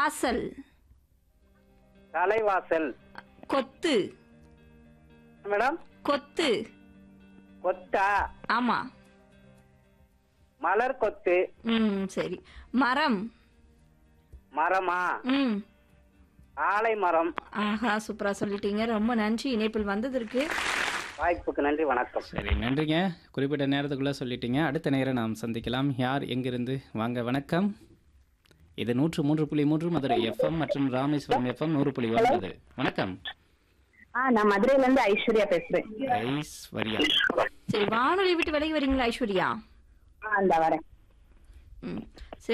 வாசல் தலைவாசல் கொத்து மேடம் கொத்து கொத்தா ஆமா மலர் கொத்து ம் சரி மரம் மரமா ம் ஆலை மரம் ஆஹா சூப்பரா சொல்லிட்டீங்க ரொம்ப நன்றி இணைப்பில் வந்ததற்கு வாய்ப்புக்கு நன்றி வணக்கம் சரி நன்றிங்க குறிப்பிட்ட நேரத்துக்குள்ளே சொல்லிட்டீங்க அடுத்த நேரம் நாம் சந்திக்கலாம் யார் எங்கிருந்து வாங்க வணக்கம் இது நூற்று மூன்று புள்ளி மூன்று மதுரை எஃப்எம் மற்றும் ராமேஸ்வரம் எஃப்எம் நூறு புள்ளி ஒன்பது வணக்கம் ஆ நான் மதுரையில இருந்து ஐஸ்வர்யா பேசுறேன் ஐஸ்வர்யா சரி வானொலி விட்டு விலகி வரீங்களா ஐஸ்வர்யா ஆ இந்த வரேன் ம்